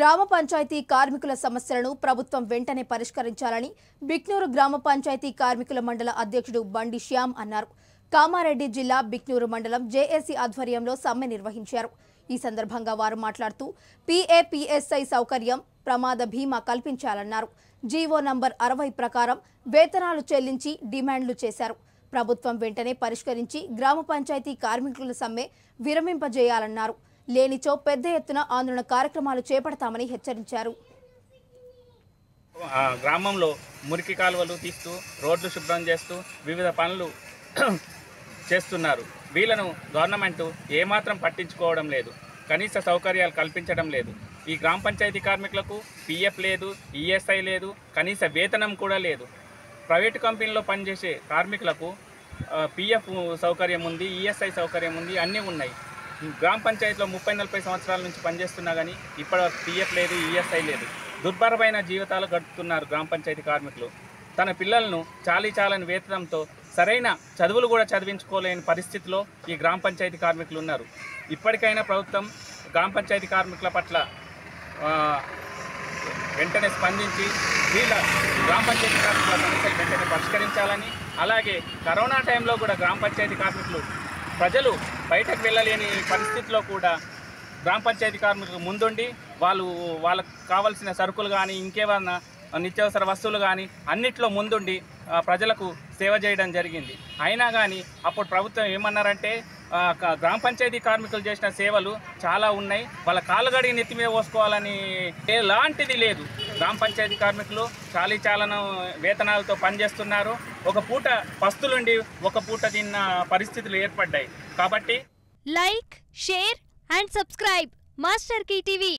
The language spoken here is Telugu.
గ్రామ పంచాయతీ కార్మికుల సమస్యలను ప్రభుత్వం వెంటనే పరిష్కరించాలని బిక్నూరు గ్రామ పంచాయతీ కార్మికుల మండల అధ్యక్షుడు బండి శ్యామ్ అన్నారు కామారెడ్డి జిల్లా బిక్నూరు మండలం జేఏసీ ఆధ్వర్యంలో సమ్మె నిర్వహించారు ఈ సందర్భంగా వారు మాట్లాడుతూ పీఏపీఎస్ఐ సౌకర్యం ప్రమాద బీమా కల్పించాలన్నారు జీవో నంబర్ అరవై ప్రకారం వేతనాలు చెల్లించి డిమాండ్లు చేశారు ప్రభుత్వం వెంటనే పరిష్కరించి గ్రామ పంచాయతీ కార్మికుల సమ్మె విరమింపజేయాలన్నారు లేనిచో పెద్ద ఎత్తున ఆందోళన కార్యక్రమాలు చేపడతామని హెచ్చరించారు ఆ గ్రామంలో మురికి కాలువలు తీస్తూ రోడ్లు శుభ్రం చేస్తూ వివిధ పనులు చేస్తున్నారు వీళ్ళను గవర్నమెంట్ ఏమాత్రం పట్టించుకోవడం లేదు కనీస సౌకర్యాలు కల్పించడం లేదు ఈ గ్రామ పంచాయతీ కార్మికులకు పిఎఫ్ లేదు ఈఎస్ఐ లేదు కనీస వేతనం కూడా లేదు ప్రైవేటు కంపెనీలో పనిచేసే కార్మికులకు పిఎఫ్ సౌకర్యం ఉంది ఈఎస్ఐ సౌకర్యం ఉంది అన్నీ ఉన్నాయి గ్రామ పంచాయతీలో ముప్పై నలభై సంవత్సరాల నుంచి పనిచేస్తున్నా కానీ ఇప్పటివరకు పిఎఫ్ లేదు ఈఎస్ఐ లేదు దుర్భరమైన జీవితాలు గడుపుతున్నారు గ్రామ పంచాయతీ కార్మికులు తన పిల్లలను చాలీ చాలని వేతనంతో సరైన చదువులు కూడా చదివించుకోలేని పరిస్థితిలో ఈ గ్రామ పంచాయతీ కార్మికులు ఉన్నారు ఇప్పటికైనా ప్రభుత్వం గ్రామ పంచాయతీ కార్మికుల పట్ల ఆ, వెంటనే స్పందించి వీళ్ళ గ్రామ పంచాయతీ కార్మికుల సమస్యలు వెంటనే పరిష్కరించాలని అలాగే కరోనా టైంలో కూడా గ్రామ పంచాయతీ కార్మికులు ప్రజలు బయటకు వెళ్ళలేని పరిస్థితిలో కూడా గ్రామ పంచాయతీ కార్మికులకు ముందుండి వాళ్ళు వాళ్ళకు కావాల్సిన సరుకులు కానీ ఇంకేమన్నా నిత్యావసర వస్తువులు కానీ అన్నిట్లో ముందుండి ఆ, ప్రజలకు సేవ చేయడం జరిగింది అయినా కానీ అప్పుడు ప్రభుత్వం ఏమన్నారంటే ఆ, క- గ్రామ పంచాయతీ కార్మికులు చేసిన సేవలు చాలా ఉన్నాయి వాళ్ళ కాలుగడి నెత్తి మీద పోసుకోవాలని ఎలాంటిది లేదు గ్రామ పంచాయతీ కార్మికులు చాలీ చాలను వేతనాలతో పనిచేస్తున్నారు ఒక పూట పస్తులుండి ఒక పూట తిన్న పరిస్థితులు ఏర్పడ్డాయి కాబట్టి like share and subscribe master TV